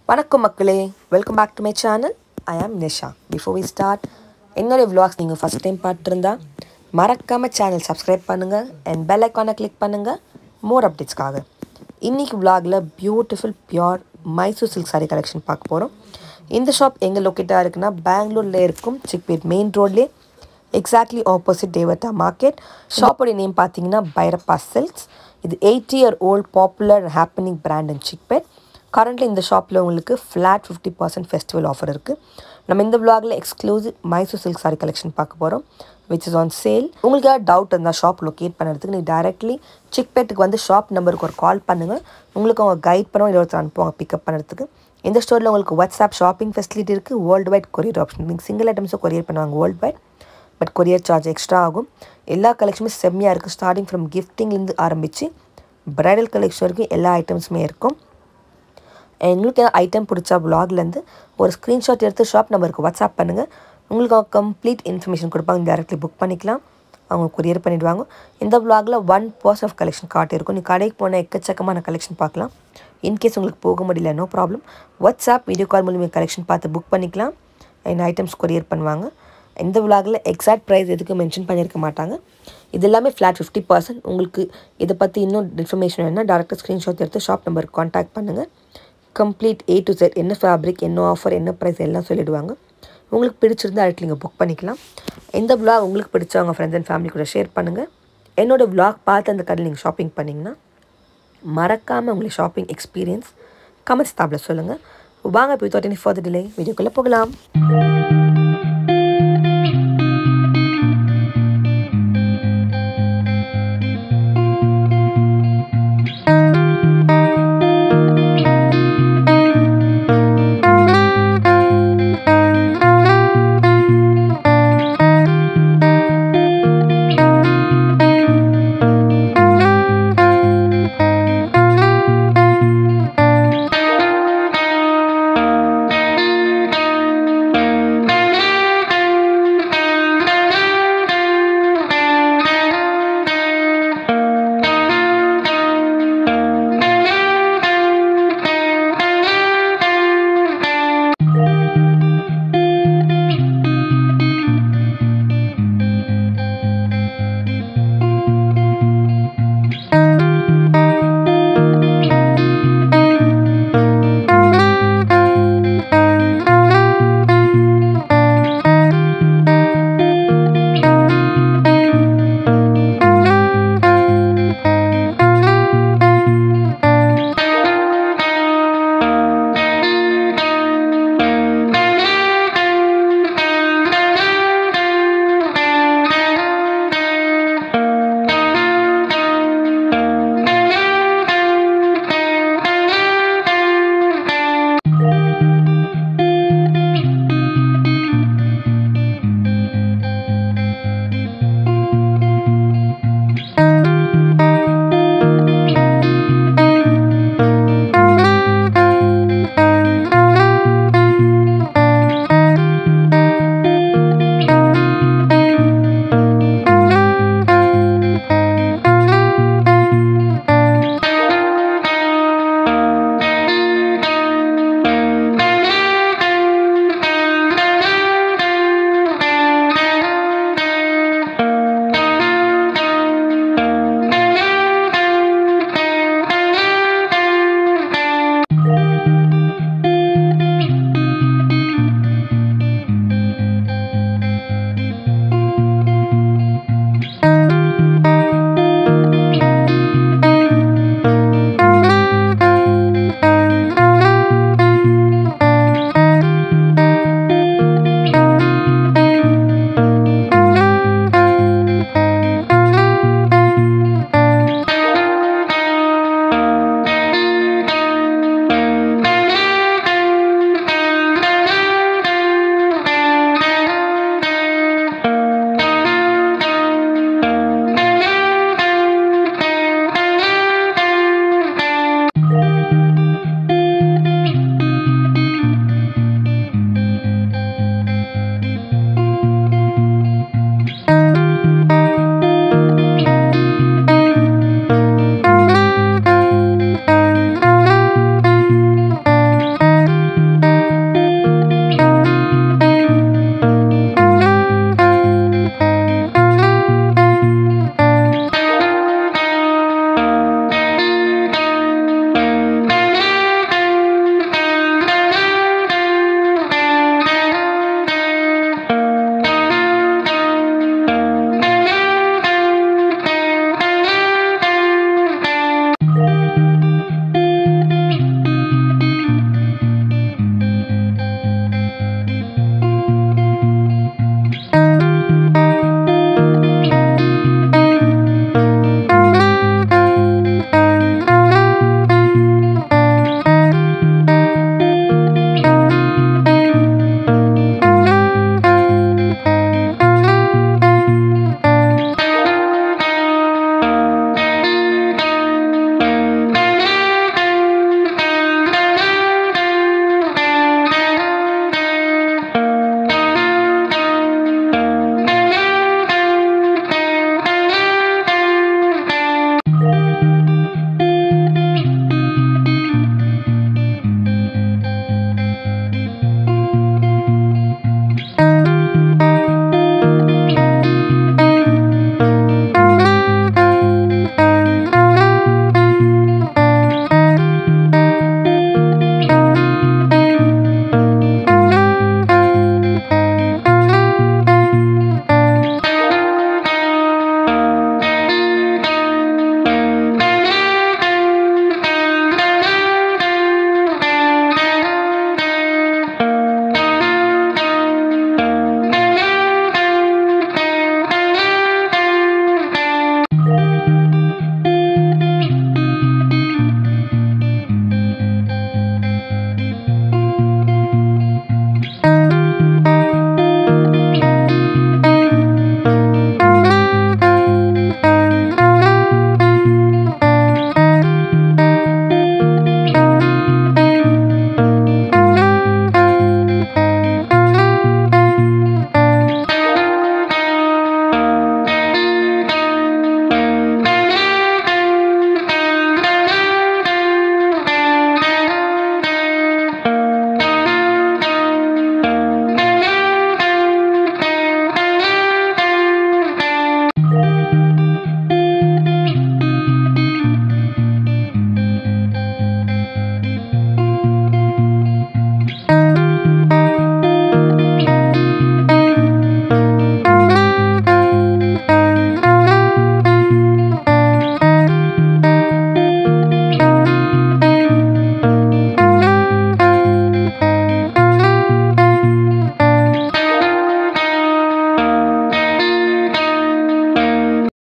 வணக்கம் மக்களே welcome back to my channel I am Nisha before we start என்னுடைய vlogs நீங்கள் ஃபஸ்ட் டைம் பார்த்துருந்தா மறக்காமல் சேனல் சப்ஸ்கிரைப் பண்ணுங்கள் அண்ட் பெல் ஐக்கானை கிளிக் பண்ணுங்கள் மோர் அப்டேட்ஸ்க்காக இன்றைக்கி vlogல beautiful pure Mysore silk saree collection பார்க்க போகிறோம் இந்த ஷாப் எங்கே லொக்கேட்டாக இருக்குன்னா பெங்களூரில் இருக்கும் சிக்பேட் மெயின் ரோட்லேயே எக்ஸாக்ட்லி ஆப்போசிட் தேவதா மார்க்கெட் ஷாப்போடைய நேம் பார்த்தீங்கன்னா பைரப்பா சில்க்ஸ் இது eight year old popular happening brand in Chickpet currently இந்த ஷாப்பில் உங்களுக்கு flat fifty percent festival offer இருக்குது நம்ம இந்த vlogல exclusive Mysore silk saree collection பார்க்க போகிறோம் விச் இஸ் ஆன் சேல் உங்களுக்கு ஏதாவது டவுட் இருந்தால் ஷாப் லொக்கேட் பண்ணுறதுக்கு நீ டேரெக்ட்லி சிக்பேட்டுக்கு வந்து ஷாப் நம்பருக்கு ஒரு கால் பண்ணுங்கள் உங்களுக்கு அவங்க கைட் பண்ணுவோம் இல்லை ஒருத்தர் அனுப்புவாங்க பிக்கப் பண்ணுறதுக்கு இந்த ஸ்டோரில் உங்களுக்கு வாட்ஸ்அப் ஷாப்பிங் ஃபெசிலிட்டி இருக்குது வேர்ல்டு வைட் கொரியர் ஆப்ஷன் நீங்கள் சிங்கிள் ஐட்டம்ஸும் கொரியர் பண்ணுவாங்க world wide but courier charge extra ஆகும் எல்லா கலெக்ஷனுமே செம்மையாக இருக்குது ஸ்டார்டிங் ஃப்ரம் கிஃப்டிங்லேருந்து ஆரம்பித்து ப்ரைடல் கலெக்ஷன் வரைக்கும் எல்லா ஐட்டம்ஸுமே இருக்கும் எங்களுக்கு ஐட்டம் பிடிச்ச vlogலேருந்து ஒரு ஸ்க்ரீன்ஷாட் எடுத்து ஷாப் நம்பருக்கு வாட்ஸ்அப் பண்ணுங்கள் உங்களுக்கு அவங்க கம்ப்ளீட் இன்ஃபர்மேஷன் கொடுப்பாங்க டேரெக்ட்லி புக் பண்ணிக்கலாம் அவங்க கொரியர் பண்ணிடுவாங்க இந்த vlogல ஒன் பர்ஸ் ஆஃப் கலெக்ஷன் காட்டியிருக்கும் நீ கடைக்கு போன எக்கச்சக்கமான கலெக்ஷன் பார்க்கலாம் இன்கேஸ் உங்களுக்கு போக முடியல no problem WhatsApp video call மூலியமாக கலெக்ஷன் பார்த்து புக் பண்ணிக்கலாம் அண்ட் ஐட்டம்ஸ் கொரியர் பண்ணுவாங்க இந்த விலாகில் எக்ஸாக்ட் ப்ரைஸ் எதுக்கும் மென்ஷன் பண்ணியிருக்க மாட்டாங்க இது எல்லாமே ஃப்ளாட் ஃபிஃப்டி பர்சன்ட் உங்களுக்கு இதை பற்றி இன்னும் இன்ஃபர்மேஷன் வேணுன்னா டேரெக்டாக ஸ்க்ரீன்ஷாட் எடுத்து ஷாப் நம்பருக்கு காண்டாக்ட் பண்ணுங்கள் கம்ப்ளீட் ஏ டு செட் என்ன ஃபேப்ரிக் என்ன ஆஃபர் என்ன ப்ரைஸ் எல்லாம் சொல்லிடுவாங்க உங்களுக்கு பிடிச்சிருந்தா அடுத்து நீங்கள் புக் பண்ணிக்கலாம் இந்த vlog உங்களுக்கு பிடிச்சவங்க ஃப்ரெண்ட்ஸ் அண்ட் ஃபேமிலி கூட ஷேர் பண்ணுங்கள் என்னோட vlog பார்த்து அந்த கடையில் நீங்கள் ஷாப்பிங் பண்ணிங்கன்னா மறக்காமல் உங்களுக்கு ஷாப்பிங் எக்ஸ்பீரியன்ஸ் கமெண்ட்ஸ் தாப்பில் சொல்லுங்கள் வாங்க போய் தொட்டினி ஃபார் டிலே வீடியோக்குள்ளே போகலாம்